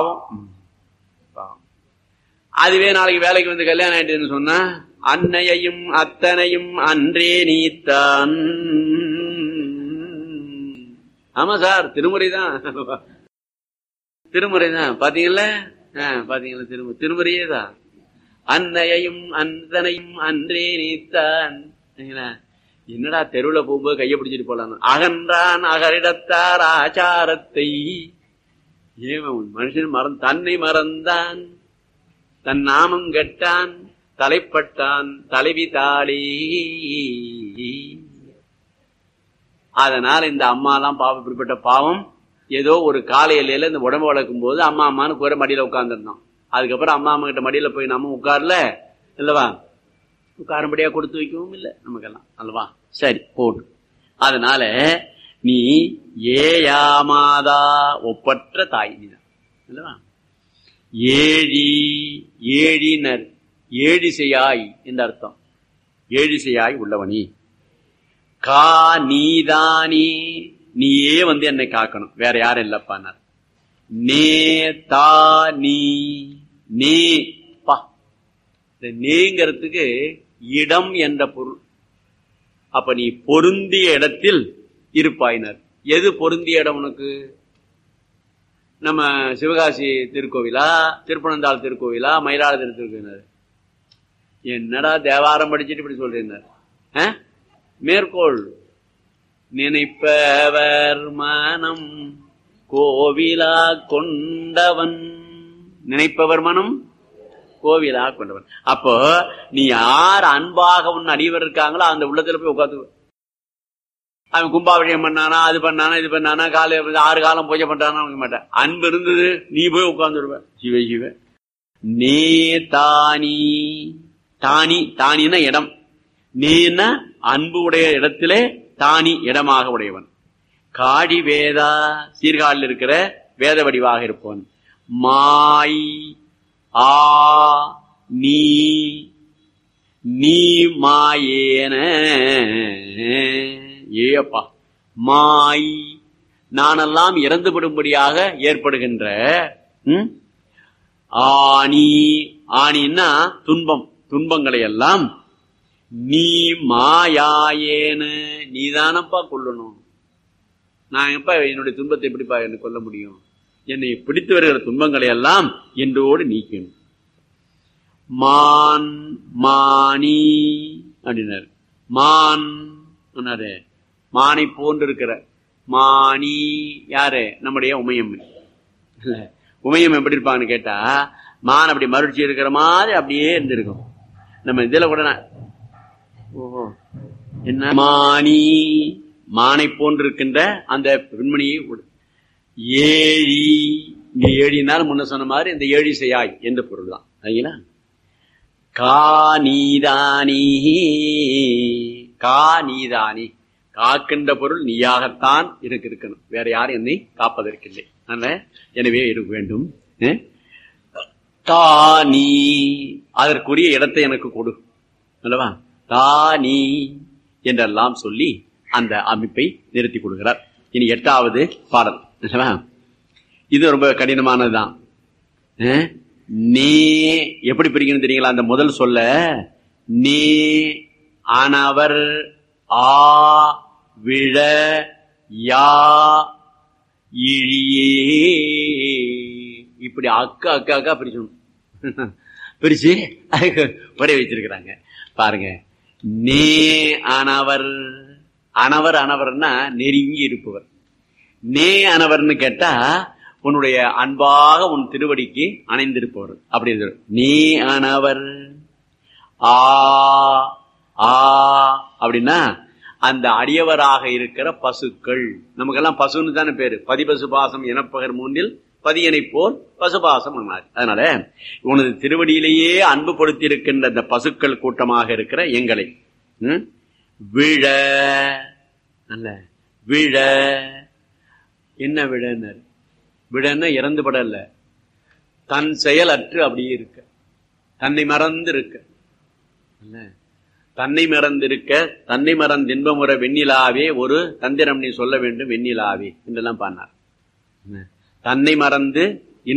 பாவம் ம், பாவம் அதுவே நாளைக்கு வேலைக்கு வந்து கல்யாணம் ஆயிட்டுன்னு சொன்னா அன்னையையும் அத்தனையும் அன்றே நீத்தான் ஆமா சார் திருமுறை தான் திருமுறை தான் பாத்தீங்கல்ல ஆ, பாத்தீங்களா திருமு திருமுறையே தான் அன்னையையும் அந்தனையும் அன்றே நீத்தான் சரிங்களா? என்னடா தெருவுல போகும்போது கையை பிடிச்சிட்டு போலாம் அகன்றான் அகரிடத்தார் ஆச்சாரத்தை ஏன் மனுஷன் மறந்து தன்னை மறந்தான் தன் நாமம் கெட்டான் தலைப்பட்டான் தலைவி தாளி அதனால இந்த அம்மா எல்லாம் பாவம் இப்படிப்பட்ட பாவம் ஏதோ ஒரு காலையில இந்த உடம்பு வளர்க்கும் போது அம்மா அம்மான்னு கூற மடியில உட்கார்ந்துருந்தோம் அதுக்கப்புறம் அம்மா அம்மா கிட்ட மடியில போய் நம்ம உட்கார்ல இல்லவா உட்காரும்படியா கொடுத்து வைக்கவும் இல்லை நமக்கெல்லாம் அல்லவா சரி போட்டு அதனால நீ ஏயாமாதா ஒப்பற்ற தாய் நீதான் அல்லவா ஏழி ஏழினர் ஏழிசையாய் என்று அர்த்தம் ஏழிசையாய் உள்ளவனி கா நீதானி நீயே வந்து என்னை காக்கணும் வேற யாரும் இல்லப்பானார் நே தா நீ நே பா இந்த நேங்கிறதுக்கு இடம் என்ற பொருள் அப்ப நீ பொருந்திய இடத்தில் இருப்பாயினர் எது பொருந்திய இடம் உனக்கு நம்ம சிவகாசி திருக்கோவிலா திருப்பனந்தாள் திருக்கோவிலா மயிலாடுதுறை திருக்கோவிலர் என்னடா தேவாரம் படிச்சுட்டு இப்படி சொல்றீங்க மேற்கோள் நினைப்பவர் மனம் கோவிலா கொண்டவன் நினைப்பவர் மனம் கோவிலா கொண்டவன் அப்போ நீ யார் அன்பாக உன் அடியவர் இருக்காங்களோ அந்த உள்ளத்துல போய் உட்காந்து அவன் கும்பாபிஷேகம் பண்ணானா அது பண்ணானா இது பண்ணானா காலை ஆறு காலம் பூஜை பண்றானா மாட்டேன் அன்பு இருந்தது நீ போய் உட்கார்ந்துருவ சிவ சிவ நே தானி தானி தானின்னா இடம் நீன்னா அன்பு உடைய இடத்திலே தானி இடமாக உடையவன் காடி வேதா சீர்காழில் இருக்கிற வேத வடிவாக இருப்பவன் மாய் ஆ நீ நீ மாயேன ஏப்பா மாய் நானெல்லாம் இறந்துவிடும்படியாக ஏற்படுகின்ற ம்? ஆணி ஆணின்னா துன்பம் துன்பங்களை எல்லாம் நீ மாயாயேன நீதானப்பா கொல்லணும் நான் எப்ப என்னுடைய துன்பத்தை எப்படிப்பா என்ன கொல்ல முடியும் என்னை பிடித்து வருகிற துன்பங்களை எல்லாம் என்றோடு நீக்கணும் மான் மானி அப்படின்னாரு மான் சொன்னாரு மானை போன்று இருக்கிற மானி யாரு நம்முடைய உமையம் இல்ல உமையம் எப்படி இருப்பாங்கன்னு கேட்டா மான் அப்படி மறுச்சி இருக்கிற மாதிரி அப்படியே இருந்திருக்கும் நம்ம இதுல கூட நான் ஓஹோ என்ன மானி மானை போன்றிருக்கின்ற அந்த பெண்மணியை உடு- ஏழி இங்க ஏழினால் முன்ன சொன்ன மாதிரி இந்த ஏழி செய்யாய் என்ற பொருள் தான் சரிங்களா கா நீதானி கா நீதானி காக்கின்ற பொருள் நீயாகத்தான் இருக்கு இருக்கணும் வேற யாரும் என்னை காப்பதற்கில்லை அதனால எனவே இருக்க வேண்டும் அஹ்? தா நீ அதற்குரிய இடத்தை எனக்கு கொடு அல்லவா தா நீ என்றெல்லாம் சொல்லி அந்த அமைப்பை நிறுத்தி கொடுக்கிறார் இனி எட்டாவது பாடல் அல்லவா? இது ரொம்ப கடினமானதுதான் அஹ்? நே எப்படி பிரிக்கணும் தெரியுங்களா அந்த முதல் சொல்ல நே ஆனவர் ஆ விழ யா இழியே இப்படி அக்கா அக்கா அக்கா பிரிச்சணும் பிரிச்சு அதுக்கு புடைய வச்சிருக்கிறாங்க பாருங்க நே அனவர் அனவர் அனவர்னா நெருங்கி இருப்பவர் நே அனவர்னு கேட்டா உன்னுடைய அன்பாக உன் திருவடிக்கு அணைந்திருப்பவர் அப்படி இருக்கு. நீ அனவர் ஆ ஆ அப்படின்னா அந்த அடியவராக இருக்கிற பசுக்கள் நமக்கெல்லாம் பசுன்னு தானே பேரு பதிபசு பாசம் எனப்பகர் மூன்றில் பதியனை போல் பசுபாசம் ஆனார் அதனால உனது திருவடியிலேயே அன்பு கொடுத்தி இருக்கின்ற அந்த பசுக்கள் கூட்டமாக இருக்கிற எங்களை ம்? விழ அல்ல விழ என்ன விழனர் விழன்னா இறந்து படல தன் செயல் அற்று அப்படியே இருக்க தன்னை மறந்து இருக்க அல்ல தன்னை மறந்திருக்க தன்னை மறந்து இன்பமுற வெண்ணிலாவே ஒரு தந்திரம் நீ சொல்ல வேண்டும் வெண்ணிலாவே என்றெல்லாம் பாடினார் என்ன? தன்னை மறந்து